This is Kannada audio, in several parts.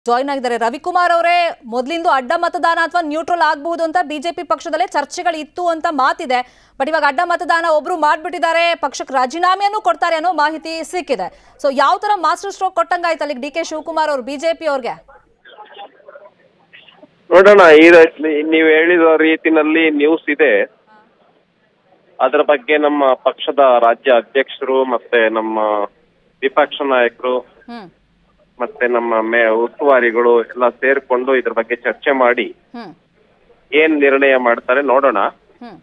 ಜಾಯ್ನ್ ಆಗಿದ್ದಾರೆ ರವಿಕುಮಾರ್ ಅವರೇ ಮೊದಲಿಂದು ಅಡ್ಡ ಮತದಾನ ಅಥವಾ ನ್ಯೂಟ್ರಲ್ ಆಗಬಹುದು ಅಂತ ಬಿಜೆಪಿ ಪಕ್ಷದಲ್ಲೇ ಚರ್ಚೆಗಳು ಇತ್ತು ಅಂತ ಮಾತಿದೆ ಬಟ್ ಇವಾಗ ಅಡ್ಡ ಮತದಾನ ಒಬ್ರು ಮಾಡ್ಬಿಟ್ಟಿದ್ದಾರೆ ಪಕ್ಷಕ್ಕೆ ರಾಜೀನಾಮೆಯನ್ನು ಕೊಡ್ತಾರೆ ಅನ್ನೋ ಮಾಹಿತಿ ಸಿಕ್ಕಿದೆ ಸೊ ಯಾವ ತರ ಮಾಸ್ಟರ್ ಸ್ಟ್ರೋಕ್ ಕೊಟ್ಟಂಗಾಯ್ತು ಅಲ್ಲಿಗೆ ಡಿ ಕೆ ಶಿವಕುಮಾರ್ ಅವರು ಬಿಜೆಪಿ ಅವ್ರಿಗೆ ನೋಡೋಣ ಈ ರೀತಿ ನೀವು ಹೇಳಿದ ರೀತಿನಲ್ಲಿ ನ್ಯೂಸ್ ಇದೆ ಅದರ ಬಗ್ಗೆ ನಮ್ಮ ಪಕ್ಷದ ರಾಜ್ಯ ಅಧ್ಯಕ್ಷರು ಮತ್ತೆ ನಮ್ಮ ವಿಪಕ್ಷ ನಾಯಕರು ಹ್ಮ್ ಮತ್ತೆ ನಮ್ಮ ಮೇ ಉಸ್ತುವಾರಿಗಳು ಎಲ್ಲ ಸೇರ್ಕೊಂಡು ಇದ್ರ ಬಗ್ಗೆ ಚರ್ಚೆ ಮಾಡಿ ಹ್ಮ್ ಏನ್ ನಿರ್ಣಯ ಮಾಡ್ತಾರೆ ನೋಡೋಣ ಹ್ಮ್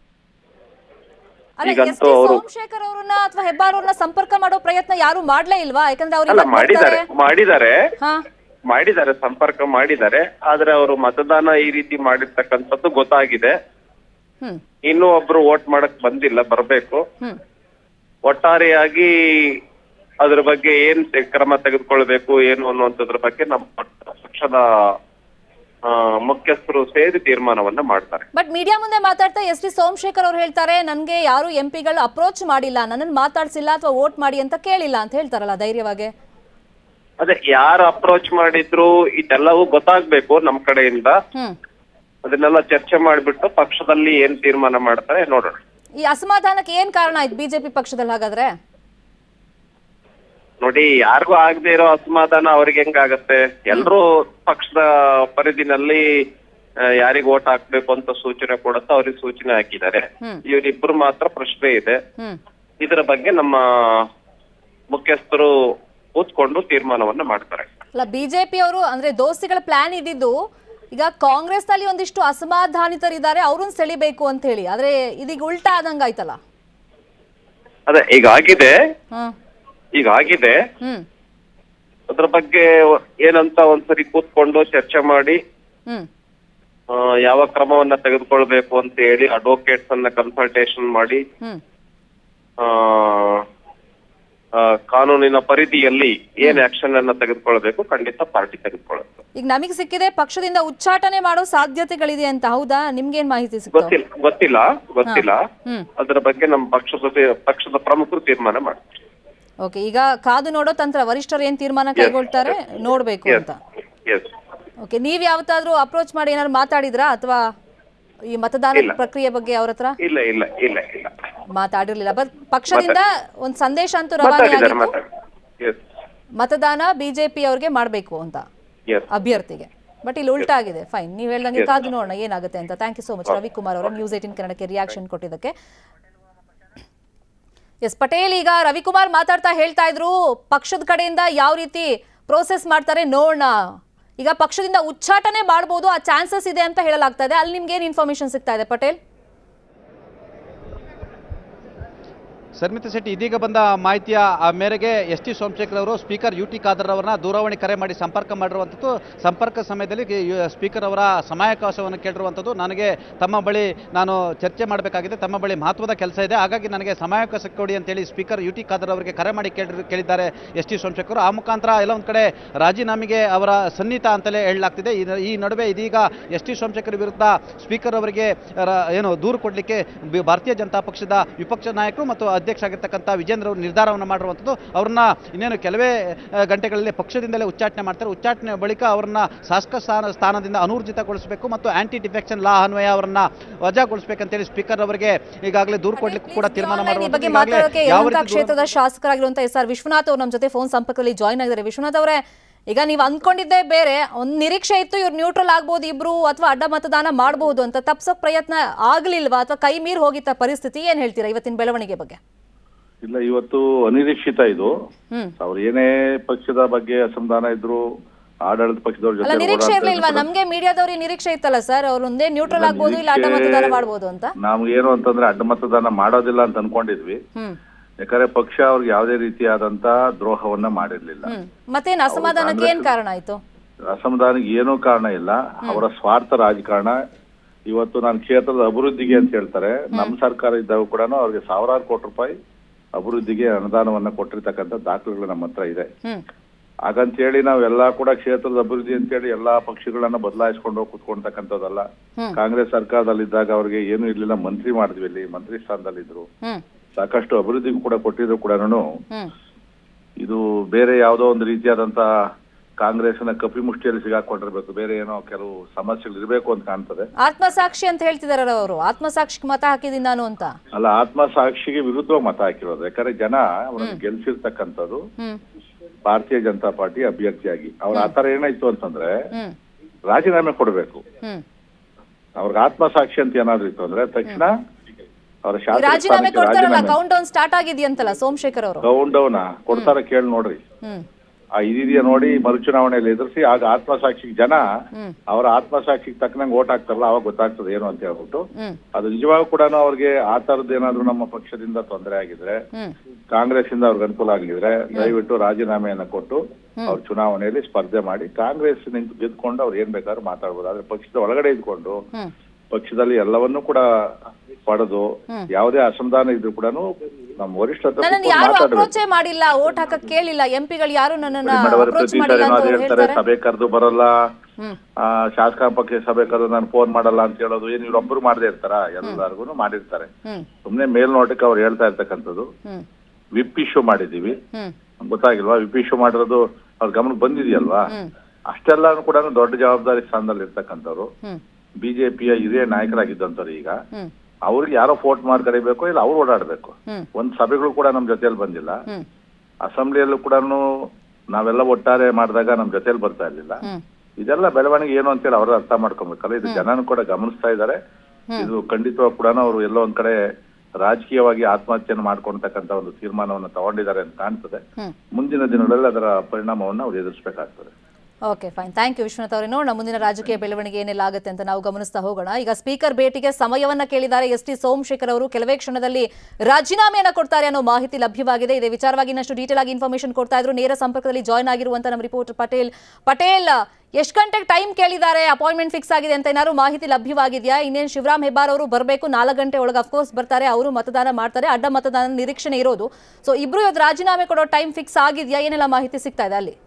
ಅಲ್ಲ ಈಗಂತೂ ಎಸ್ ಟಿ ಅವ್ರು- ಸೋಮಶೇಖರ್ ಅವ್ರನ್ನ ಅಥವಾ ಹೆಬ್ಬಾರ್ ಅವ್ರನ್ನ ಸಂಪರ್ಕ ಮಾಡೋ ಪ್ರಯತ್ನ ಯಾರು ಮಾಡ್ಲೇ ಇಲ್ವಾ ಯಾಕಂದ್ರೆ ಅವ್ರು ಅಲ್ಲ ಇವತ್ತು ಮಾಡಿದ್ದಾರೆ ಬರ್ತಾರೆ. ಮಾಡಿದ್ದಾರೆ ಹಾ ಮಾಡಿದ್ದಾರೆ ಸಂಪರ್ಕ ಮಾಡಿದ್ದಾರೆ ಆದ್ರೆ ಅವರು ಮತದಾನ ಈ ರೀತಿ ಮಾಡಿರ್ತಕ್ಕಂಥದ್ದು ಗೊತ್ತಾಗಿದೆ ಹ್ಮ್ ಇನ್ನೂ ಒಬ್ರು ವೋಟ್ ಮಾಡಕ್ ಬಂದಿಲ್ಲ ಬರ್ಬೇಕು ಹ್ಮ್ ಒಟ್ಟಾರೆಯಾಗಿ ಅದ್ರ ಬಗ್ಗೆ ಏನ್ ತೆ- ಕ್ರಮ ತೆಗೆದುಕೊಳ್ಬೇಕು ಏನು ಅನ್ನುವಂಥದ್ರ ಬಗ್ಗೆ ನಮ್ಮ ಪಕ್ಷದ ಆ, ಮುಖ್ಯಸ್ಥರು ಸೇರಿ ತೀರ್ಮಾನವನ್ನ ಮಾಡ್ತಾರೆ ಬಟ್ ಮೀಡಿಯಾ ಮುಂದೆ ಮಾತಾಡ್ತಾ ಎಸ್ ಟಿ ಸೋಮಶೇಖರ್ ಅವ್ರು ಹೇಳ್ತಾರೆ ನನಗೆ ಯಾರು ಎಂ ಪಿಗಳು ಅಪ್ರೋಚ್ ಮಾಡಿಲ್ಲ ನನ್ನನ್ನು ಮಾತಾಡ್ಸಿಲ್ಲ ಅಥವಾ ವೋಟ್ ಮಾಡಿ ಅಂತ ಕೇಳಿಲ್ಲ ಅಂತ ಹೇಳ್ತಾರಲ್ಲ ಧೈರ್ಯವಾಗಿ ಅದೇ ಯಾರು ಅಪ್ರೋಚ್ ಮಾಡಿದ್ರು ಇದೆಲ್ಲವೂ ಗೊತ್ತಾಗ್ಬೇಕು ನಮ್ ಕಡೆಯಿಂದ ಹ್ಮ್ ಅದನ್ನೆಲ್ಲ ಚರ್ಚೆ ಮಾಡ್ಬಿಟ್ಟು ಪಕ್ಷದಲ್ಲಿ ಏನ್ ತೀರ್ಮಾನ ಮಾಡ್ತಾರೆ ನೋಡೋಣ ಈ ಅಸಮಾಧಾನಕ್ಕೆ ಏನ್ ಕಾರಣ ಆಯ್ತು ಬಿಜೆಪಿ ಪಕ್ಷದಲ್ಲಿ ಹಾಗಾದ್ರೆ ನೋಡಿ ಯಾರಿಗೂ ಆಗದೆ ಇರೋ ಅಸಮಾಧಾನ ಅವ್ರಿಗೆ ಹೆಂಗಾಗತ್ತೆ ಎಲ್ರೂ ಪಕ್ಷದ ಪರಿಧಿನಲ್ಲಿ ಯಾರಿಗ ಓಟ್ ಹಾಕ್ಬೇಕು ಅಂತ ಸೂಚನೆ ಕೊಡುತ್ತೋ ಅವ್ರಿಗೆ ಸೂಚನೆ ಹಾಕಿದ್ದಾರೆ ಹ್ಮ್. ಇವರಿಬ್ರು ಮಾತ್ರ ಪ್ರಶ್ನೆ ಇದೆ ಹ್ಮ್ ಇದರ ಬಗ್ಗೆ ನಮ್ಮ ಮುಖ್ಯಸ್ಥರು ಕೂತ್ಕೊಂಡು ತೀರ್ಮಾನವನ್ನ ಮಾಡ್ತಾರೆ ಅಲ್ಲ ಬಿಜೆಪಿ ಅವರು ಅಂದ್ರೆ ದೋಸ್ತಿಗಳ ಪ್ಲಾನ್ ಇದ್ದಿದ್ದು ಈಗ ಕಾಂಗ್ರೆಸ್ ನಲ್ಲಿ ಒಂದಿಷ್ಟು ಅಸಮಾಧಾನಿತರಿದ್ದಾರೆ ಅವ್ರನ್ನ ಸೆಳಿಬೇಕು ಅಂತ ಹೇಳಿ ಆದ್ರೆ ಇದೀಗ ಉಲ್ಟಾ ಆದಂಗ ಆಯ್ತಲ್ಲ ಅದೇ ಈಗ ಆಗಿದೆ ಹ್ಮ್ ಈಗ ಆಗಿದೆ ಹ್ಮ್ ಅದ್ರ ಬಗ್ಗೆ ಏನಂತ ಒಂದ್ಸರಿ ಕೂತ್ಕೊಂಡು ಚರ್ಚೆ ಮಾಡಿ ಹ್ಮ್ ಆ, ಯಾವ ಕ್ರಮವನ್ನ ತೆಗೆದುಕೊಳ್ಬೇಕು ಅಂತ ಹೇಳಿ ಅಡ್ವೊಕೇಟ್ಸ್ ಅನ್ನ ಕನ್ಸಲ್ಟೇಷನ್ ಮಾಡಿ ಹ್ಮ್ ಆ, ಆ, ಕಾನೂನಿನ ಪರಿಧಿಯಲ್ಲಿ ಏನ್ ಆಕ್ಷನ್ ಅನ್ನ ತೆಗೆದುಕೊಳ್ಬೇಕು ಖಂಡಿತ ಪಾರ್ಟಿ ತೆಗೆದುಕೊಳ್ಳುತ್ತೆ ಈಗ ನಮಗೆ ಸಿಕ್ಕಿದೆ ಪಕ್ಷದಿಂದ ಉಚ್ಚಾಟನೆ ಮಾಡೋ ಸಾಧ್ಯತೆಗಳಿದೆ ಅಂತ ಹೌದಾ ನಿಮ್ಗೇನ್ ಮಾಹಿತಿ ಸಿಕ್ತು ಗೊತ್ತಿಲ್ಲ ಗೊತ್ತಿಲ್ಲ ಗೊತ್ತಿಲ್ಲ ಹ್ಮ್ ಅದರ ಬಗ್ಗೆ ನಮ್ಮ ಪಕ್ಷದ ಪಕ್ಷದ ಪ್ರಮುಖರು ತೀರ್ಮಾನ ಮಾಡ್ತಾರೆ ಓಕೆ ಈಗ ಕಾದು ನೋಡೋ ತಂತ್ರ ವರಿಷ್ಠರು ಏನ್ ತೀರ್ಮಾನ ಕೈಗೊಳ್ತಾರೆ ನೋಡ್ಬೇಕು ಅಂತ ಎಸ್ ಓಕೆ ನೀವ್ ಯಾವತ್ತಾದ್ರೂ ಅಪ್ರೋಚ್ ಮಾಡಿ ಏನಾದ್ರು ಮಾತಾಡಿದ್ರಾ ಅಥವಾ ಈ ಮತದಾನ ಇಲ್ಲ. ಪ್ರಕ್ರಿಯೆ ಬಗ್ಗೆ ಅವ್ರ ಹತ್ರ ಇಲ್ಲ ಇಲ್ಲ ಇಲ್ಲ ಇಲ್ಲ ಮಾತಾಡಿರ್ಲಿಲ್ಲ ಬಟ್ ಪಕ್ಷದಿಂದ ಒಂದ್ ಸಂದೇಶ ಅಂತೂ ರವಾನೆ ಮಾತಾಡಿದ್ದಾರೆ ಆಗಿತ್ತು ಮಾತಾಡಿ ಎಸ್ ಮತದಾನ ಬಿಜೆಪಿ ಅವ್ರಿಗೆ ಮಾಡ್ಬೇಕು ಅಂತ ಎಸ್ ಅಭ್ಯರ್ಥಿಗೆ ಬಟ್ ಇಲ್ಲಿ ಉಲ್ಟಾ ಆಗಿದೆ ಫೈನ್ ನೀವ್ ಹೇಳ್ದಂಗೆ ಕಾದು ನೋಡೋಣ ಏನಾಗುತ್ತೆ ಅಂತ thank you so much Ravikumar ಅವರ ನ್ಯೂಸ್ ಏಟಿನ್ ಕನ್ನಡಕ್ಕೆ ರಿಯಾಕ್ಷನ್ ಕೊಟ್ಟಿದ್ದಕ್ಕೆ ಎಸ್ ಪಟೇಲ್ ಈಗ ರವಿಕುಮಾರ್ ಮಾತಾಡ್ತಾ ಹೇಳ್ತಾ ಇದ್ರು ಪಕ್ಷದ ಕಡೆಯಿಂದ ಯಾವ ರೀತಿ ಪ್ರೋಸೆಸ್ ಮಾಡ್ತಾರೆ ನೋಡೋಣ ಈಗ ಪಕ್ಷದಿಂದ ಉಚ್ಚಾಟನೆ ಮಾಡ್ಬೋದು ಆ ಚಾನ್ಸಸ್ ಇದೆ ಅಂತ ಹೇಳಲಾಗ್ತಾ ಇದೆ ಅಲ್ಲಿ ನಿಮ್ಗೆ ಏನ್ ಇನ್ಫಾರ್ಮೇಶನ್ ಸಿಗ್ತಾ ಇದೆ ಪಟೇಲ್ ಸರ್ಮಿತ ಶೆಟ್ಟಿ ಇದೀಗ ಬಂದ ಮಾಹಿತಿಯ ಆ ಮೇರೆಗೆ ಎಸ್ ಟಿ ಸೋಮಶೇಖರ್ ಅವರು ಸ್ಪೀಕರ್ ಯು ಟಿ ಖಾದರ್ ಅವರನ್ನ ದೂರವಾಣಿ ಕರೆ ಮಾಡಿ ಸಂಪರ್ಕ ಮಾಡಿರುವಂಥದ್ದು ಸಂಪರ್ಕ ಸಮಯದಲ್ಲಿ ಕೆ- ಯು- ಸ್ಪೀಕರ್ ಅವರ ಸಮಯಾವಕಾಶವನ್ನು ಕೇಳಿರುವಂಥದ್ದು ನನಗೆ ತಮ್ಮ ಬಳಿ ನಾನು ಚರ್ಚೆ ಮಾಡಬೇಕಾಗಿದೆ ತಮ್ಮ ಬಳಿ ಮಹತ್ವದ ಕೆಲಸ ಇದೆ ಹಾಗಾಗಿ ನನಗೆ ಸಮಯಾವಕಾಶ ಕೊಡಿ ಅಂತೇಳಿ ಸ್ಪೀಕರ್ ಯು ಟಿ ಖಾದರ್ ಅವರಿಗೆ ಕರೆ ಮಾಡಿ ಕೇಳಿ ಕೇಳಿದ್ದಾರೆ ಎಸ್ ಟಿ ಸೋಮಶೇಖರ್ ಆ ಮುಖಾಂತರ ಎಲ್ಲ ಒಂದು ಕಡೆ ರಾಜೀನಾಮೆಗೆ ಅವರ ಸನ್ನಿಹಿತ ಅಂತಲೇ ಹೇಳಲಾಗ್ತಿದೆ ಈ- ಈ ನಡುವೆ ಇದೀಗ ಎಸ್ ಟಿ ಸೋಮಶೇಖರ್ ವಿರುದ್ಧ ಸ್ಪೀಕರ್ ಅವರಿಗೆ ರ- ಏನು ದೂರು ಕೊಡಲಿಕ್ಕೆ ಭಾರತೀಯ ಜನತಾ ಪಕ್ಷದ ವಿಪಕ್ಷ ನಾಯಕರು ಮತ್ತು ಅಧ್ಯಕ್ಷ ಆಗಿರ್ತಕ್ಕಂಥ ವಿಜೇಂದ್ರ ಅವರು ನಿರ್ಧಾರವನ್ನು ಮಾಡಿರುವಂಥದ್ದು ಅವ್ರನ್ನ ಇನ್ನೇನು ಕೆಲವೇ ಆ, ಗಂಟೆಗಳಲ್ಲಿ ಪಕ್ಷದಿಂದಲೇ ಉಚ್ಚಾಟನೆ ಮಾಡ್ತಾರೆ ಉಚ್ಚಾಟನೆ ಬಳಿಕ ಅವರನ್ನ ಶಾಸಕ ಸ್ಥಾನ ಸ್ಥಾನದಿಂದ ಅನೂರ್ಜಿತಗೊಳಿಸಬೇಕು ಮತ್ತು ಆಂಟಿ ಡಿಫೆಕ್ಷನ್ ಲಾ ಅನ್ವಯ ಅವರನ್ನ ವಜಾಗೊಳಿಸಬೇಕಂತೇಳಿ ಸ್ಪೀಕರ್ ಅವರಿಗೆ ಈಗಾಗಲೇ ದೂರು ಕೊಡ್ಲಿಕ್ಕೆ ಕೂಡ ತೀರ್ಮಾನ ಈ ಬಗ್ಗೆ ಮಾಡಿರುವಂಥದ್ದು. ಮಾತಾಡೋಕೆ ಈಗಾಗಲೇ ಯಾವ ಯಲಹಂಕ ರೀತಿ ದೂರ- ಕ್ಷೇತ್ರದ ಶಾಸಕರಾಗಿರುವಂತ ಎಸ್ ಆರ್ ವಿಶ್ವನಾಥ್ ಅವರು ನಮ್ಮ ಜೊತೆ ಫೋನ್ ಸಂಪರ್ಕದಲ್ಲಿ ಜಾಯ್ನ್ ಆಗಿದ್ದಾರೆ ವಿಶ್ವನಾಥ್ ಅವರೇ ಈಗ ನೀವು ಅಂದ್ಕೊಂಡಿದ್ದೇ ಬೇರೆ ಒಂದ್ ನಿರೀಕ್ಷೆ ಇತ್ತು ಇವ್ರು ನ್ಯೂಟ್ರಲ್ ಆಗ್ಬೋದು ಇಬ್ರು ಅಥವಾ ಅಡ್ಡ ಮತದಾನ ಮಾಡಬಹುದು ಅಂತ ತಪ್ಸೋಕ್ ಪ್ರಯತ್ನ ಆಗ್ಲಿಲ್ವಾ ಅಥವಾ ಕೈ ಮೀರ್ ಹೋಗಿತ್ತ ಪರಿಸ್ಥಿತಿ ಏನ್ ಹೇಳ್ತೀರಾ ಇವತ್ತಿನ ಬೆಳವಣಿಗೆ ಬಗ್ಗೆ ಇಲ್ಲ ಇವತ್ತು ಅನಿರೀಕ್ಷಿತ ಇದು ಹ್ಮ್ ಅವ್ರು ಏನೇ ಪಕ್ಷದ ಬಗ್ಗೆ ಅಸಮಾಧಾನ ಇದ್ರು ಆಡಳಿತ ಪಕ್ಷದವ್ರ ಅಲ್ಲ ಜೊತೆ ನಿರೀಕ್ಷೆ ಇರ್ಲಿಲ್ವಾ ಓಡಾಡ್ತಾ ನಮ್ಗೆ ಮೀಡಿಯಾದವ್ರಿಗೆ ನಿರೀಕ್ಷೆ ಇತ್ತಲ್ಲ ಸರ್ ಅವ್ರು ಒಂದೇ ನ್ಯೂಟ್ರಲ್ ಇಲ್ಲ, ಆಗ್ಬೋದು ಇಲ್ಲ ಅಡ್ಡ ನಿರೀಕ್ಷೆ- ಮತದಾನ ಮಾಡ್ಬೋದು ಅಂತ ನಮ್ಗೇನು ಅಂತಂದ್ರೆ ಅಡ್ಡ ಮತದಾನ ಮಾಡೋದಿಲ್ಲ ಅಂತ ಅನ್ಕೊಂಡಿದ್ವಿ ಹ್ಮ್ ಯಾಕಂದ್ರೆ ಪಕ್ಷ ಅವ್ರಿಗೆ ಯಾವುದೇ ರೀತಿಯಾದಂತ ದ್ರೋಹವನ್ನ ಮಾಡಿರ್ಲಿಲ್ಲ ಹ್ಮ್ ಮತ್ತೇನ್ ಅಸಮಾಧಾನಕ್ಕೆ ಏನ್ ಕಾರಣ ಆಯ್ತು ಅಸಮಾಧಾನಕ್ಕೆ ಏನೂ ಕಾರಣ ಇಲ್ಲ ಅವರ ಸ್ವಾರ್ಥ ರಾಜಕಾರಣ ಇವತ್ತು ನಾನು ಕ್ಷೇತ್ರದ ಅಭಿವೃದ್ಧಿಗೆ ಅಂತ ಹೇಳ್ತಾರೆ ನಮ್ಮ ಸರ್ಕಾರ ಇದ್ದಾಗ ಕೂಡ ಅವ್ರಿಗೆ ಸಾವಿರಾರು ಕೋಟಿ ರೂಪಾಯಿ ಅಭಿವೃದ್ಧಿಗೆ ಅನುದಾನವನ್ನ ಕೊಟ್ಟಿರ್ತಕ್ಕಂಥ ದಾಖಲೆಗಳು ನಮ್ಮ ಹತ್ರ ಇದೆ ಹ್ಮ್ ಹಾಗಂತೇಳಿ ನಾವೆಲ್ಲಾ ಕೂಡ ಕ್ಷೇತ್ರದ ಅಭಿವೃದ್ಧಿ ಅಂತೇಳಿ ಎಲ್ಲಾ ಪಕ್ಷಗಳನ್ನ ಬದಲಾಯಿಸ್ಕೊಂಡು ಹೋಗಿ ಕುತ್ಕೊಂಡ್ತಕ್ಕಂಥದ್ದಲ್ಲ ಹ್ಮ್. ಕಾಂಗ್ರೆಸ್ ಸರ್ಕಾರದಲ್ಲಿದ್ದಾಗ ಅವ್ರಿಗೆ ಏನು ಇರ್ಲಿಲ್ಲ ಮಂತ್ರಿ ಮಾಡಿದ್ವಿ ಇಲ್ಲಿ ಮಂತ್ರಿ ಸ್ಥಾನದಲ್ಲಿದ್ರು ಹ್ಮ್ ಸಾಕಷ್ಟು ಅಭಿವೃದ್ಧಿ ಕೂಡ ಕೊಟ್ಟಿದ್ರು ಕೂಡ ಹ್ಮ್ ಇದು ಬೇರೆ ಯಾವುದೋ ಒಂದು ರೀತಿಯಾದಂತ ಕಾಂಗ್ರೆಸ್ನ ಕಪಿ ಮುಷ್ಟಿಯಲ್ಲಿ ಸಿಗಾಕೊಂಡಿರ್ಬೇಕು ಬೇರೆ ಏನೋ ಕೆಲವು ಸಮಸ್ಯೆಗಳು ಇರಬೇಕು ಅಂತ ಕಾಣ್ತದೆ ಆತ್ಮಸಾಕ್ಷಿ ಅಂತ ಹೇಳ್ತಿದಾರೆ ಅವರು ಆತ್ಮಸಾಕ್ಷಿಗೆ ಮತ ಹಾಕಿದ್ದೀನಿ ನಾನು ಅಂತ ಅಲ್ಲ ಆತ್ಮಸಾಕ್ಷಿಗೆ ವಿರುದ್ಧವಾಗಿ ಮತ ಹಾಕಿರೋದು ಯಾಕಂದ್ರೆ ಜನ ಅವರನ್ನು ಗೆಲ್ಸಿರ್ತಕ್ಕಂಥದ್ದು ಹ್ಮ್ ಭಾರತೀಯ ಜನತಾ ಪಾರ್ಟಿ ಅಭ್ಯರ್ಥಿಯಾಗಿ ಅವ್ರ ಆತರ ಏನಾಯ್ತು ಅಂತಂದ್ರೆ ಹ್ಮ್ ರಾಜೀನಾಮೆ ಕೊಡಬೇಕು ಹ್ಮ್ ಅವ್ರಿಗೆ ಆತ್ಮಸಾಕ್ಷಿ ಅಂತ ಏನಾದ್ರು ಇತ್ತು ಅಂದ್ರೆ ತಕ್ಷಣ ಅವರ ಈ ಶಾಸಕ ರಾಜೀನಾಮೆ ಸ್ಥಾನಕ್ಕೆ ಕೊಡ್ತಾರಲ್ಲ ರಾಜೀನಾಮೆ ಕೌಂಟ್ ಡೌನ್ ಸ್ಟಾರ್ಟ್ ಆಗಿದೆಯಂತಲ್ಲ ಸೋಮಶೇಖರ್ ಅವರು ಕೌಂಟ್ ಡೌನ್ ಕೊಡ್ತಾರ ಕೇಳಿ ನೋಡ್ರಿ ಹ್ಮ್ ಆ ಇದೆಯಾ ನೋಡಿ ಮರುಚುನಾವಣೆಯಲ್ಲಿ ಎದುರಿಸಿ ಆಗ ಆತ್ಮಸಾಕ್ಷಿಗೆ ಜನ ಹ್ಮ್ ಅವರ ಆತ್ಮಸಾಕ್ಷಿಗೆ ತಕ್ಕನಂಗೆ ಓಟ್ ಹಾಕ್ತಾರಲ್ಲ ಅವಾಗ ಗೊತ್ತಾಗ್ತದೆ ಏನು ಅಂತ ಹೇಳ್ಬಿಟ್ಟು ಹ್ಮ್ ಅದು ನಿಜವಾಗೂ ಕೂಡ ಅವ್ರಿಗೆ ಆ ತರದ್ದು ಏನಾದ್ರು ನಮ್ಮ ಪಕ್ಷದಿಂದ ತೊಂದರೆ ಆಗಿದ್ರೆ ಹ್ಮ್ ಕಾಂಗ್ರೆಸ್ ಇಂದ ಅವ್ರಿಗೆ ಅನುಕೂಲ ಆಗಿದ್ರೆ ದಯವಿಟ್ಟು ರಾಜೀನಾಮೆಯನ್ನ ಕೊಟ್ಟು ಅವ್ರ ಚುನಾವಣೆಯಲ್ಲಿ ಸ್ಪರ್ಧೆ ಮಾಡಿ ಕಾಂಗ್ರೆಸ್ ನಿಂತು ಗೆದ್ಕೊಂಡು ಅವ್ರು ಏನ್ ಬೇಕಾದ್ರೂ ಮಾತಾಡ್ಬೋದು ಆದ್ರೆ ಪಕ್ಷದ ಒಳಗಡೆ ಇದ್ಕೊಂಡು ಹ್ಮ್ ಪಕ್ಷದಲ್ಲಿ ಎಲ್ಲವನ್ನೂ ಕೂಡ ಪಡೆದು ಯಾವುದೇ ಅಸಮಾಧಾನ ಇದ್ರು ಕೂಡ ನಮ್ಮ ವರಿಷ್ಠ ಹತ್ರ ನನ್ನನ್ನು ಕೂತ್ಕೊಂಡು ಯಾರು ಮಾತಾಡ್ಬೇಕು ಅಪ್ರೋಚೇ ಮಾಡಿಲ್ಲ ಓಟ್ ಹಾಕಕ್ ಕೇಳಿಲ್ಲ ಎಂಪಿಗಳು ಯಾರು ನನ್ನನ್ನ ಮೇಡಮ್ ಅಪ್ರೋಚ್ ಪ್ರತಿ ಮಾಡಿಲ್ಲ ಸಾರಿ ಅಂತ ಅದು ಅವ್ರು ಹೇಳ್ತಾರೆ ಹೇಳ್ತಾರೆ ಸಭೆ ಕರೆದು ಬರಲ್ಲ ಹ್ಮ್ ಆ, ಶಾಸಕ ಪಕ್ಷ ಸಭೆ ಕರೆದು ನಾನು ಫೋನ್ ಮಾಡಲ್ಲ ಅಂತ ಹೇಳೋದು ಏನ್ ಇವ್ರೊಬ್ರು ಮಾಡದೇ ಇರ್ತಾರ ಎಲ್ಲರಿಗೂ ಮಾಡಿರ್ತಾರೆ ಹ್ಮ್ ಸುಮ್ನೆ ಮೇಲ್ನೋಟಕ್ಕೆ ಅವ್ರು ಹೇಳ್ತಾ ಇರ್ತಕ್ಕಂಥದ್ದು ಹ್ಮ್ ವಿಪ್ ಇಶ್ಯೂ ಮಾಡಿದೀವಿ ಹ್ಮ್ ಗೊತ್ತಾಗಿಲ್ವಾ ವಿಪ್ ಇಶ್ಯೂ ಮಾಡಿರೋದು ಅವ್ರ ಗಮನಕ್ಕೆ ಬಂದಿದೆಯಲ್ವಾ ಹ್ಮ್ ಅಷ್ಟೆಲ್ಲಾನು ಕೂಡ ದೊಡ್ಡ ಜವಾಬ್ದಾರಿ ಸ್ಥಾನದಲ್ಲಿ ಇರ್ತಕ್ಕಂಥವ್ರು ಹ್ಮ್ ಬಿಜೆಪಿಯ ಹಿರಿಯ ನಾಯಕರಾಗಿದ್ದಂಥವ್ರು ಈಗ ಹ್ಮ್ ಅವ್ರಿಗೆ ಯಾರೋ ಫೋಟ್ ಮಾಡಿ ಕರಿಬೇಕು ಇಲ್ಲ ಅವ್ರು ಓಡಾಡ್ಬೇಕು ಹ್ಮ್ ಒಂದ್ ಸಭೆಗಳು ಕೂಡ ನಮ್ ಜೊತೆಯಲ್ಲಿ ಬಂದಿಲ್ಲ ಹ್ಮ್ ಅಸೆಂಬ್ಲಿಯಲ್ಲೂ ಕೂಡ ನಾವೆಲ್ಲ ಒಟ್ಟಾರೆ ಮಾಡಿದಾಗ ನಮ್ ಜೊತೆಯಲ್ಲಿ ಬರ್ತಾ ಇರ್ಲಿಲ್ಲ ಹ್ಮ್ ಇದೆಲ್ಲ ಬೆಳವಣಿಗೆ ಏನು ಅಂತೇಳಿ ಅವರು ಅರ್ಥ ಮಾಡ್ಕೊಬೇಕಲ್ಲ ಇದು ಜನನು ಕೂಡ ಗಮನಿಸ್ತಾ ಇದ್ದಾರೆ ಇದು ಖಂಡಿತವಾಗಿ ಕೂಡ ಅವರು ಎಲ್ಲೋ ಒಂದ್ ಕಡೆ ರಾಜಕೀಯವಾಗಿ ಆತ್ಮಹತ್ಯೆಯನ್ನು ಮಾಡ್ಕೊಳ್ತಕ್ಕಂತ ಒಂದು ತೀರ್ಮಾನವನ್ನು ತಗೊಂಡಿದ್ದಾರೆ ಅಂತ ಕಾಣ್ತದೆ ಹ್ಮ್ ಮುಂದಿನ ದಿನಗಳಲ್ಲಿ ಅದರ ಪರಿಣಾಮವನ್ನು ಅವ್ರು ಎದುರಿಸಬೇಕಾಗ್ತದೆ okay fine thank you Vishwanath ಅವರೇ ನೋಡೋಣ ಮುಂದಿನ ರಾಜಕೀಯ ಬೆಳವಣಿಗೆ ಏನೆಲ್ಲ ಆಗುತ್ತೆ ಅಂತ ನಾವು ಗಮನಿಸ್ತಾ ಹೋಗೋಣ ಈಗ ಸ್ಪೀಕರ್ ಭೇಟಿಗೆ ಸಮಯವನ್ನ ಕೇಳಿದ್ದಾರೆ ಎಸ್ ಟಿ ಸೋಮಶೇಖರ್ ಅವರು ಕೆಲವೇ ಕ್ಷಣದಲ್ಲಿ ರಾಜೀನಾಮೆಯನ್ನ ಕೊಡ್ತಾರೆ ಅನ್ನೋ ಮಾಹಿತಿ ಲಭ್ಯವಾಗಿದೆ ಇದೇ ವಿಚಾರವಾಗಿ ಇನ್ನಷ್ಟು ಡೀಟೇಲ್ ಆಗಿ ಇನ್ಫಾರ್ಮೇಶನ್ ಕೊಡ್ತಾ ಇದ್ರು ನೇರ ಸಂಪರ್ಕದಲ್ಲಿ ಜಾಯ್ನ್ ಆಗಿರುವಂತ ನಮ್ಮ ರಿಪೋರ್ಟರ್ ಪಟೇಲ್ ಪಟೇಲ್ ಎಷ್ಟು ಗಂಟೆಗೆ ಟೈಮ್ ಕೇಳಿದ್ದಾರೆ ಅಪಾಯಿಂಟ್ಮೆಂಟ್ ಫಿಕ್ಸ್ ಆಗಿದೆ ಅಂತ ಏನಾದ್ರು ಮಾಹಿತಿ ಲಭ್ಯವಾಗಿದೆಯಾ ಇನ್ನೇನು ಶಿವರಾಮ್ ಹೆಬ್ಬಾರ್ ಅವರು ಬರಬೇಕು ನಾಲ್ಕು ಗಂಟೆ ಒಳಗೆ ಅಫ್ಕೋರ್ಸ್ ಬರ್ತಾರೆ ಅವರು ಮತದಾನ ಮಾಡ್ತಾರೆ ಅಡ್ಡ ಮತದಾನ ನಿರೀಕ್ಷಣೆ ಇರೋದು ಸೊ ಇಬ್ರು ಇವತ್ತು ರಾಜೀನಾಮೆ ಕೊಡೋ ಟೈಮ್ ಫಿಕ್ಸ್ ಆಗಿದೆಯಾ ಏನೆಲ್ಲ ಮಾಹಿತಿ ಸಿಗ್ತಾ ಇದೆ ಅಲ್ಲಿ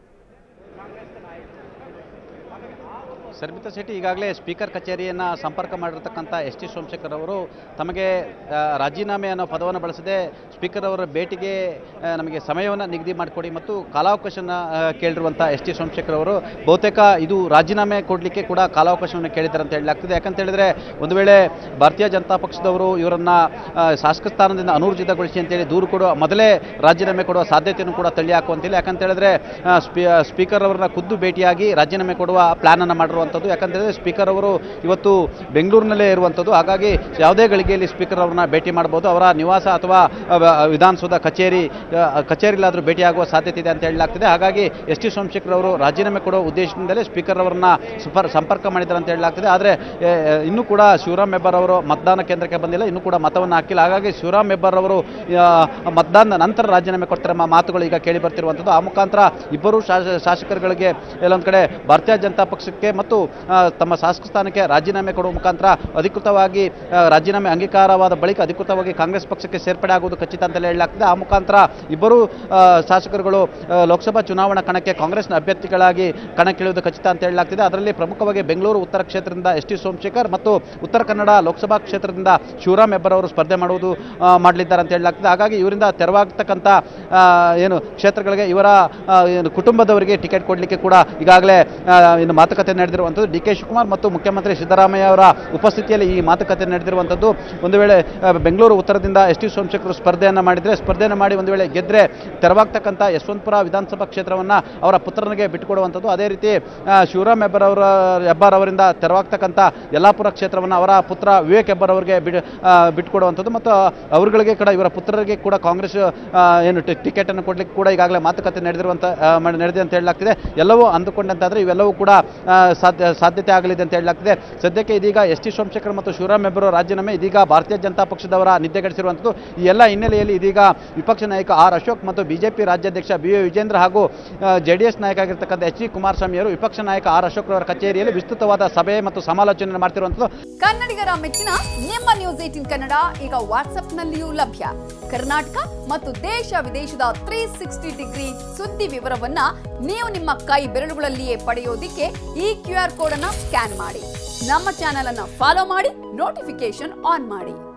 ಸರ್ಮಿತಾ ಶೆಟ್ಟಿ ಈಗಾಗಲೇ ಸ್ಪೀಕರ್ ಕಚೇರಿಯನ್ನು ಸಂಪರ್ಕ ಮಾಡಿರ್ತಕ್ಕಂಥ ಎಸ್ ಟಿ ಸೋಮಶೇಖರ್ ಅವರು ತಮಗೆ ಆ, ರಾಜೀನಾಮೆ ಅನ್ನೋ ಪದವನ್ನು ಬಳಸದೆ ಸ್ಪೀಕರ್ ಅವರ ಭೇಟಿಗೆ ಆ, ನಮಗೆ ಸಮಯವನ್ನು ನಿಗದಿ ಮಾಡಿಕೊಡಿ ಮತ್ತು ಕಾಲಾವಕಾಶನ ಆ, ಕೇಳಿರುವಂಥ ಎಸ್ ಟಿ ಸೋಮಶೇಖರ್ ಅವರು ಬಹುತೇಕ ಇದು ರಾಜೀನಾಮೆ ಕೊಡಲಿಕ್ಕೆ ಕೂಡ ಕಾಲಾವಕಾಶವನ್ನು ಕೇಳಿದ್ದಾರೆ ಅಂತ ಹೇಳಲಾಗ್ತದೆ ಯಾಕಂತ ಹೇಳಿದ್ರೆ ಒಂದು ವೇಳೆ ಭಾರತೀಯ ಜನತಾ ಪಕ್ಷದವರು ಇವರನ್ನ ಆ, ಶಾಸಕ ಸ್ಥಾನದಿಂದ ಅನೂರ್ಜಿತಗೊಳಿಸಿ ಅಂತೇಳಿ ದೂರು ಕೊಡುವ ಮೊದಲೇ ರಾಜೀನಾಮೆ ಕೊಡುವ ಸಾಧ್ಯತೆಯನ್ನು ಕೂಡ ತಳ್ಳಿ ಹಾಕುವಂತಿಲ್ಲ ಯಾಕಂತ ಹೇಳಿದ್ರೆ ಆ, ಸ್ಪೀ- ಸ್ಪೀಕರ್ ಅವರನ್ನ ಖುದ್ದು ಭೇಟಿಯಾಗಿ ರಾಜೀನಾಮೆ ಕೊಡುವ ಪ್ಲಾನ್ ಅನ್ನು ಮಾಡಿರುವಂಥದ್ದು ಯಾಕಂತ ಹೇಳಿದ್ರೆ ಸ್ಪೀಕರ್ ಅವರು ಇವತ್ತು ಬೆಂಗಳೂರಿನಲ್ಲೇ ಇರುವಂಥದ್ದು ಹಾಗಾಗಿ ಯಾವುದೇ ಗಳಿಗೆಯಲ್ಲಿ ಸ್ಪೀಕರ್ ಅವರನ್ನ ಭೇಟಿ ಮಾಡಬಹುದು ಅವರ ನಿವಾಸ ಅಥವಾ ಆ, ವ- ವಿಧಾನಸೌಧ ಕಚೇರಿ ಆ, ಕಚೇರಿಲಾದರೂ ಭೇಟಿಯಾಗುವ ಸಾಧ್ಯತೆ ಇದೆ ಅಂತ ಹೇಳಲಾಗ್ತದೆ ಹಾಗಾಗಿ ಎಸ್ ಟಿ ಸೋಮಶೇಖರ್ ಅವರು ರಾಜೀನಾಮೆ ಕೊಡುವ ಉದ್ದೇಶದಿಂದಲೇ ಸ್ಪೀಕರ್ ಅವರನ್ನ ಸಂಪರ್- ಸಂಪರ್ಕ ಮಾಡಿದ್ದಾರೆ ಅಂತ ಹೇಳಲಾಗ್ತದೆ ಆದರೆ ಎ, ಎ, ಇನ್ನೂ ಕೂಡ ಶಿವರಾಮ್ ಹೆಬ್ಬಾರ್ ಅವರು ಮತದಾನ ಕೇಂದ್ರಕ್ಕೆ ಬಂದಿಲ್ಲ ಇನ್ನೂ ಕೂಡ ಮತವನ್ನು ಹಾಕಿಲ್ಲ ಹಾಗಾಗಿ ಶಿವರಾಮ್ ಹೆಬ್ಬಾರ್ ಅವರು ಆ, ಮತದಾನದ ನಂತರ ರಾಜೀನಾಮೆ ಕೊಡ್ತಾರೆ ಎಂಬ ಮಾತುಗಳು ಈಗ ಕೇಳಿ ಬರ್ತಿರುವಂಥದ್ದು ಆ ಮುಖಾಂತರ ಇಬ್ಬರು ಶಾಸ- ಶಾಸಕರುಗಳಿಗೆ ಎಲ್ಲೊಂದು ಕಡೆ ಭಾರತೀಯ ಜನತಾ ಪಕ್ಷಕ್ಕೆ ಮತ್ತು ಆ, ತಮ್ಮ ಶಾಸಕ ಸ್ಥಾನಕ್ಕೆ ರಾಜೀನಾಮೆ ಕೊಡುವ ಮುಖಾಂತರ ಅಧಿಕೃತವಾಗಿ ಆ, ರಾಜೀನಾಮೆ ಅಂಗೀಕಾರವಾದ ಬಳಿಕ ಅಧಿಕೃತವಾಗಿ ಕಾಂಗ್ರೆಸ್ ಪಕ್ಷಕ್ಕೆ ಸೇರ್ಪಡೆ ಆಗುವುದು ಖಚಿತ ಅಂತಲೇ ಹೇಳಲಾಗ್ತದೆ ಆ ಮುಖಾಂತರ ಇಬ್ಬರು ಆ, ಶಾಸಕರುಗಳು ಆ, ಲೋಕಸಭಾ ಚುನಾವಣಾ ಕಣಕ್ಕೆ ಕಾಂಗ್ರೆಸ್ನ ಅಭ್ಯರ್ಥಿಗಳಾಗಿ ಕಣಕ್ಕಿಳಿಯುವುದು ಖಚಿತ ಅಂತ ಹೇಳಲಾಗ್ತಿದೆ ಅದರಲ್ಲಿ ಪ್ರಮುಖವಾಗಿ ಬೆಂಗಳೂರು ಉತ್ತರ ಕ್ಷೇತ್ರದಿಂದ ಎಸ್ ಟಿ ಸೋಮಶೇಖರ್ ಮತ್ತು ಉತ್ತರ ಕನ್ನಡ ಲೋಕಸಭಾ ಕ್ಷೇತ್ರದಿಂದ ಶಿವರಾಮ್ ಹೆಬ್ಬಾರ್ ಅವರು ಸ್ಪರ್ಧೆ ಮಾಡುವುದು ಆ, ಮಾಡಲಿದ್ದಾರೆ ಅಂತ ಹೇಳಲಾಗ್ತದೆ ಹಾಗಾಗಿ ಇವರಿಂದ ತೆರವಾಗ್ತಕ್ಕಂಥ ಆ, ಏನು ಕ್ಷೇತ್ರಗಳಿಗೆ ಇವರ ಆ, ಏನು ಕುಟುಂಬದವರಿಗೆ ಟಿಕೆಟ್ ಕೊಡಲಿಕ್ಕೆ ಕೂಡ ಈಗಾಗಲೇ ಆ, ಇನ್ನು ಮಾತುಕತೆ ನಡೆದಿರುವಂಥದ್ದು ಡಿ ಕೆ ಶಿವಕುಮಾರ್ ಮತ್ತು ಮುಖ್ಯಮಂತ್ರಿ ಸಿದ್ದರಾಮಯ್ಯ ಅವರ ಉಪಸ್ಥಿತಿಯಲ್ಲಿ ಈ ಮಾತುಕತೆ ನಡೆದಿರುವಂಥದ್ದು ಒಂದು ವೇಳೆ ಆ, ಬೆಂಗಳೂರು ಉತ್ತರದಿಂದ ಎಸ್ ಟಿ ಸೋಮಶೇಖರ್ ಸ್ಪರ್ಧೆಯನ್ನು ಮಾಡಿದರೆ ಸ್ಪರ್ಧೆಯನ್ನು ಮಾಡಿ ಒಂದು ವೇಳೆ ಗೆದ್ದರೆ ತೆರವಾಗ್ತಕ್ಕಂಥ ಯಶವಂತಪುರ ವಿಧಾನಸಭಾ ಕ್ಷೇತ್ರವನ್ನು ಅವರ ಪುತ್ರನಿಗೆ ಬಿಟ್ಟುಕೊಡುವಂಥದ್ದು ಅದೇ ರೀತಿ ಆ, ಶಿವರಾಮ್ ಹೆಬ್ಬಾರ್ ಅವರ ಹೆಬ್ಬಾರ್ ಅವರಿಂದ ತೆರವಾಗ್ತಕ್ಕಂಥ ಯಲ್ಲಾಪುರ ಕ್ಷೇತ್ರವನ್ನು ಅವರ ಪುತ್ರ ವಿವೇಕ್ ಹೆಬ್ಬಾರ್ ಅವರಿಗೆ ಬಿಡು ಆ, ಬಿಟ್ಟುಕೊಡುವಂಥದ್ದು ಮತ್ತು ಅವರುಗಳಿಗೆ ಕೂಡ ಇವರ ಪುತ್ರರಿಗೆ ಕೂಡ ಕಾಂಗ್ರೆಸ್ ಆ, ಏನು ಟಿ- ಟಿಕೆಟನ್ನು ಕೊಡಲಿಕ್ಕೆ ಕೂಡ ಈಗಾಗಲೇ ಮಾತುಕತೆ ನಡೆದಿರುವಂಥ ಆ, ಮ- ನಡೆದಿದೆ ಅಂತ ಹೇಳಲಾಗ್ತಿದೆ ಎಲ್ಲವೂ ಅಂದುಕೊಂಡಂತಾದರೆ ಇವೆಲ್ಲವೂ ಕೂಡ ಆ, ಸಾಧ್ಯ ಸಾಧ್ಯತೆ ಆಗಲಿದೆ ಅಂತ ಹೇಳಲಾಗ್ತಿದೆ ಸದ್ಯಕ್ಕೆ ಇದೀಗ ಎಸ್ ಟಿ ಸೋಮಶೇಖರ್ ಮತ್ತು ಶಿವರಾಮ್ ಹೆಬ್ಬಾರ್ ಅವರ ರಾಜೀನಾಮೆ ಇದೀಗ ಭಾರತೀಯ ಜನತಾ ಪಕ್ಷದವರ ನಿದ್ದೆಗೆಡಿಸಿರುವಂಥದ್ದು ಈ ಎಲ್ಲ ಹಿನ್ನೆಲೆಯಲ್ಲಿ ಇದೀಗ ವಿಪಕ್ಷ ನಾಯಕ ಆರ್ ಅಶೋಕ್ ಮತ್ತು ಬಿಜೆಪಿ ರಾಜ್ಯಾಧ್ಯಕ್ಷ ಬಿ ವೈ ವಿಜೇಂದ್ರ ಹಾಗೂ ಜೆ ಡಿ ಎಸ್ ನಾಯಕ ಆಗಿರ್ತಕ್ಕಂಥ ಎಚ್ ಡಿ ಕುಮಾರಸ್ವಾಮಿ ಅವರು ವಿಪಕ್ಷ ನಾಯಕ ಆರ್ ಅಶೋಕ್ ಅವರ ಕಚೇರಿಯಲ್ಲಿ ವಿಸ್ತೃತವಾದ ಸಭೆ ಮತ್ತು ಸಮಾಲೋಚನೆ ಮಾಡ್ತಿರುವಂಥದ್ದು ಕನ್ನಡಿಗರ ಮೆಚ್ಚಿನ ನಿಮ್ಮ ನ್ಯೂಸ್ ಏಟಿನ್ ಕನ್ನಡ ಈಗ ವಾಟ್ಸ್ಆಪ್ನಲ್ಲಿಯೂ ಲಭ್ಯ ಕರ್ನಾಟಕ ಮತ್ತು ದೇಶ ವಿದೇಶದ ತ್ರೀ ಸಿಕ್ಸ್ಟಿ ಡಿಗ್ರಿ ಸುದ್ದಿ ವಿವರವನ್ನ ನೀವು ನಿಮ್ಮ ಕೈ ಬೆರಳುಗಳಲ್ಲಿಯೇ ಪಡೆಯೋದಿಕ್ಕೆ ಈ ಕ್ಯೂ ಆರ್ ಕೋಡ್ ಅನ್ನ ಸ್ಕ್ಯಾನ್ ಮಾಡಿ ನಮ್ಮ ಚಾನೆಲ್ ಅನ್ನ ಫಾಲೋ ಮಾಡಿ ನೋಟಿಫಿಕೇಶನ್ ಆನ್ ಮಾಡಿ